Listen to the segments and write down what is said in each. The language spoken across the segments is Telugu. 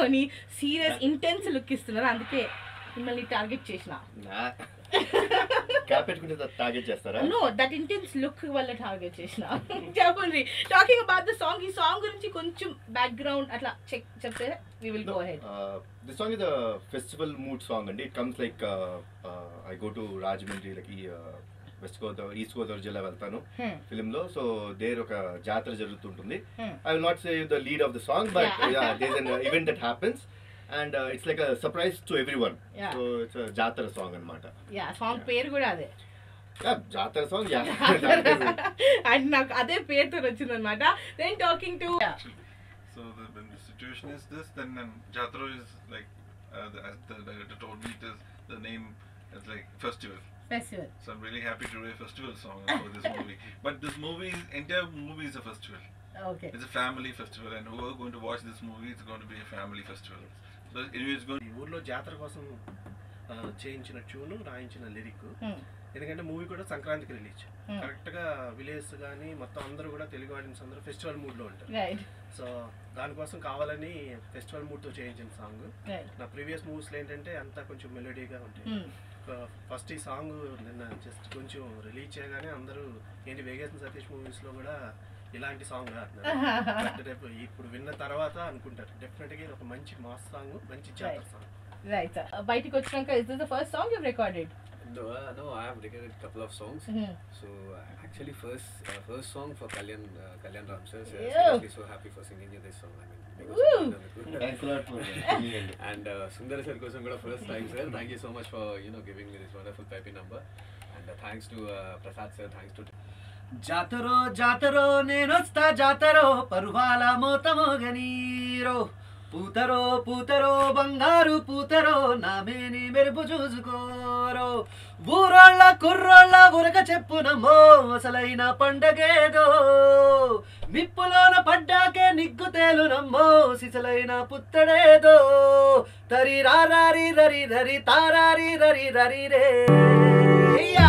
పెట్టుకొని సీరియస్ ఇంటెన్స్ లుక్ ఇస్తున్నారు అందుకే మిమ్మల్ని టార్గెట్ చేసిన క్యాప్ పెట్టుకుంటే టార్గెట్ చేస్తారా నో దట్ ఇంటెన్స్ లుక్ వల్ల టార్గెట్ చేసిన చెప్పండి టాకింగ్ అబౌట్ ద సాంగ్ ఈ సాంగ్ గురించి కొంచెం బ్యాక్గ్రౌండ్ అట్లా చెక్ చెప్తే we will go head this song is a festival mood song అండి it comes like I go to Rajahmundry like ఈ వెస్ట్ గోదావరి ఈస్ట్ గోదావరి జిల్లా వెళ్తాను ఫిలిం లో సో దేర్ ఒక జాతర జరుగుతుంటుంది I will not say the lead of the song but Yeah. There an event that happens and it's like surprise to everyone Yeah. So it's jatara song అనమాట యా సాంగ్ పేరు కూడా అదే జాతర సాంగ్ యా అండ్ నాకు అదే పేరుతో వచ్చింది అనమాట then talking to So the, when the situation is this, then um, Jatro is like, uh, the, as the director told me, it is the name is like festival. Festival So I'm really happy to do a festival song for this movie. But this movie, is, entire movie is a festival. Okay It's a family festival, and whoever going to watch this movie, it's going to be a family festival. So anyway, it's going. ఈ ఊర్లో జాతర కోసం ఆ, చేయించిన ట్యూన్ రాయించిన లిరిక్ ఎందుకంటే మూవీ కూడా సంక్రాంతికి రిలీజ్ Hmm. కరెక్ట్ గా విలేజ్ కానీ మొత్తం అందరూ కూడా తెలుగు ఆడియన్స్ అందరూ ఫెస్టివల్ మూడ్ లో ఉంటారు రైట్ సో దానికోసం కావాలని ఫెస్టివల్ మూడ్ తో చేయించిన సాంగ్ రైట్ నా ప్రీవియస్ మూవీస్ లో ఏంటంటే అంతా కొంచెం మెలోడీగా ఉంటాయి ఫస్ట్ ఈ సాంగ్ నిన్న జస్ట్ కొంచెం రిలీజ్ చేయగానే అందరూ ఏంటి వేగేసిన సతీష్ మూవీస్ లో కూడా ఇలాంటి సాంగ్ బట్ రేపు ఇప్పుడు విన్న తర్వాత అనుకుంటారు డెఫినెట్ గా ఇది ఒక మంచి మాస్ సాంగ్ మంచి జాతర సాంగ్ రైట్ బయటికి వచ్చినాక is this the first song you recorded No, uh, no, I have recorded a couple of songs. So uh, actually, first uh, first song for Kalyan uh, Kalyan Ramsar. So Yeah. seriously, so happy for singing you this song. I mean, because Woo! you've done it good. Thanks lot for And uh, Sundar sir కోసం కూడా first time sir. Thank you so much for you know giving me this wonderful peppy number. And uh, thanks to uh, Prasad sir. Thanks to జాతరో జాతరో నేనొస్తా జాతరో పరువాల మోతమోగనీరో పూతరో పూతరో బంగారు పూతరో నా మేని మెరుపు చూసుకోరో ఊరోళ్ళ కుర్రోళ్ళ ఉరక చెప్పునమ్మో అసలైన పండగేదో నిప్పులోన పడ్డాకే నిగ్గు తేలునమ్మో సిసలైన పుత్తడేదో తరి రారి రరి రరి తారారి రరి రరి రే యా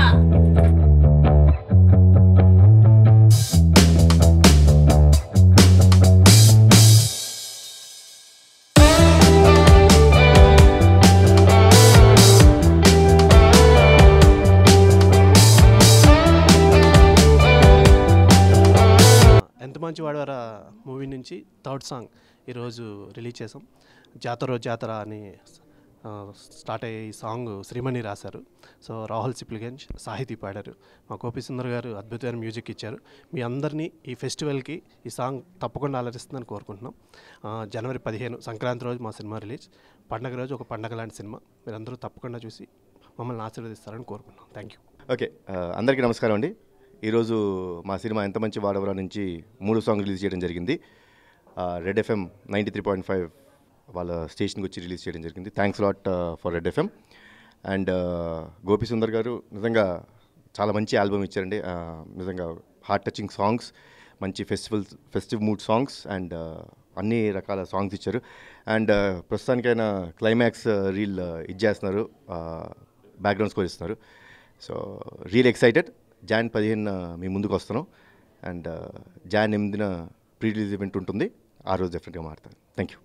ఎంత మంచి వాడవారా మూవీ నుంచి థర్డ్ సాంగ్ ఈరోజు రిలీజ్ చేసాం జాతర జాతర అని ఆ, స్టార్ట్ అయ్యే ఈ సాంగ్ శ్రీమణి రాశారు సో రాహుల్ సిప్లిగంజ్ సాహితీ పాడారు మా గోపి సుందర్ గారు అద్భుతమైన మ్యూజిక్ ఇచ్చారు మీ అందరినీ ఈ ఫెస్టివల్కి ఈ సాంగ్ తప్పకుండా అలరిస్తుందని కోరుకుంటున్నాం ఆ, జనవరి పదిహేను సంక్రాంతి రోజు మా సినిమా రిలీజ్ పండగ రోజు ఒక పండగ లాంటి సినిమా మీరందరూ తప్పకుండా చూసి మమ్మల్ని ఆశీర్వదిస్తారని కోరుకుంటున్నాం థ్యాంక్ యూ ఓకే అందరికీ నమస్కారం అండి ఈరోజు మా సినిమా ఎంత మంచి వాడవరా నుంచి మూడు సాంగ్ రిలీజ్ చేయడం జరిగింది Red FM ninety three point five వాళ్ళ స్టేషన్కి వచ్చి రిలీజ్ చేయడం జరిగింది thanks lot for Red FM and Gopi Sundar garu నిజంగా చాలా మంచి ఆల్బమ్ ఇచ్చారండి ఆ, నిజంగా హార్ట్ టచింగ్ సాంగ్స్ మంచి festival festive mood songs and అన్ని రకాల సాంగ్స్ ఇచ్చారు అండ్ ప్రస్తుతానికైనా క్లైమాక్స్ రీల్ ఇచ్చేస్తున్నారు బ్యాక్గ్రౌండ్ స్కోర్ ఇస్తున్నారు సో రియల్ ఎక్సైటెడ్ జాన్ పదిహేను మీ ముందుకు వస్తున్నాం అండ్ జాన్ ఎనిమిదిన ప్రీ రిలీజ్ ఈవెంట్ ఉంటుంది ఆ రోజు డెఫినెట్గా మారుతాను థ్యాంక్ యూ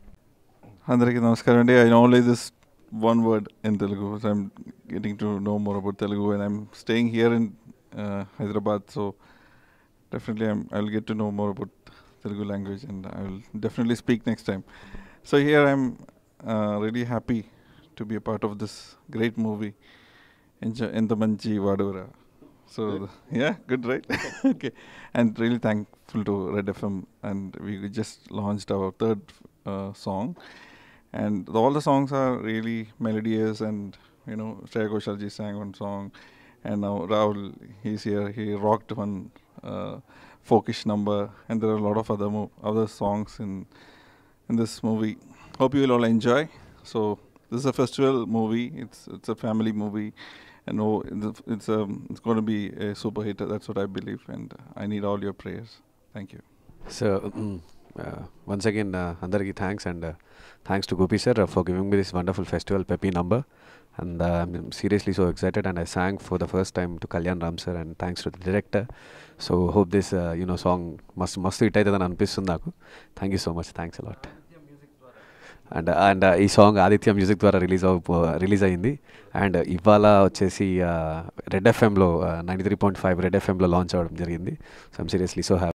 అందరికీ నమస్కారం అండి I only this one word in Telugu so I'm getting to know more about Telugu and I'm staying here in Hyderabad so definitely I'm I will get to know more about Telugu language and I will definitely speak next time so here I'm really happy to be a part of this great movie Entha Manchi Vaadavaraa So yeah, good, right? okay, and really thankful to Red FM, and we just launched our third uh, song, and all the songs are really melodious, and you know, Shreya Ghoshal sang one song, and now Rahul, he's here. He rocked one uh, folkish number, and there are a lot of other mo- other songs in in this movie. Hope you will all enjoy. So this is a festival movie. It's it's a family movie, and oh, it's it's, um, it's going to be a super hit. That's what I believe, and I need all your prayers. Thank you. So, mm, uh, once again, uh, అందరికీ thanks and thanks to Gopi sir for giving me this wonderful festival peppy number and I'm seriously so excited and I song for the first time to Kalyan Ram sir and thanks to the director so hope this you know song మస్తు మస్తు హిట్ అవుతుందని అనిపిస్తుంది నాకు thank you so much thanks a lot and and ఈ సాంగ్ ఆదిత్య మ్యూజిక్ ద్వారా రిలీజ్ అవ రిలీజ్ అయింది అండ్ ఇవాళ వచ్చేసి రెడ్ ఎఫ్ఎంలో ninety three point five Red ఎఫ్ఎంలో లాంచ్ అవ్వడం జరిగింది so I'm seriously so happy